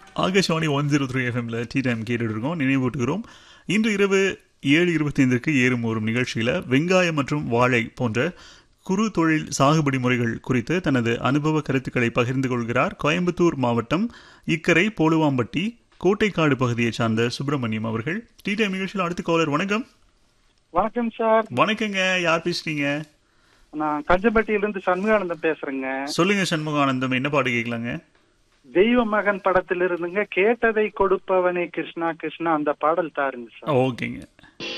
Akashvani one zero three எஃப்எம்ல tea time கேட்டுட்டு இருக்கோம் நினைவூட்டுகிறோம் இன்று இரவு ஏழு இருபத்தைந்திற்கு ஏறும் ஒரு நிகழ்ச்சியில் வெங்காயம் மற்றும் வாழை போன்ற குறு தொழில் சாகுபடி முறைகள் குறித்து தனது அனுபவ கருத்துக்களை பகிர்ந்து கொள்கிறார் கோயம்புத்தூர் மாவட்டம் இக்கரை போலுவாம்பட்டி கோட்டைக்காடு பகுதியை சார்ந்த சுப்பிரமணியம் அவர்கள் டீ டைம் நிகழ்ச்சியில் அடுத்த காலர் வணக்கம் வணக்கம் சார் வணக்கங்க யார் பேசுறீங்க நான் கஞ்சப்பட்டியிலிருந்து சண்முகானந்தம் பேசுறேங்க சொல்லுங்க சண்முகானந்தம் என்ன பாட்டு கேட்கலாங்க தெய்வ மகன் படத்திலிருந்துங்க கேட்டதை கொடுப்பவனே கிருஷ்ணா கிருஷ்ணா அந்த பாடல் தாருங்க சார் ஓகேங்க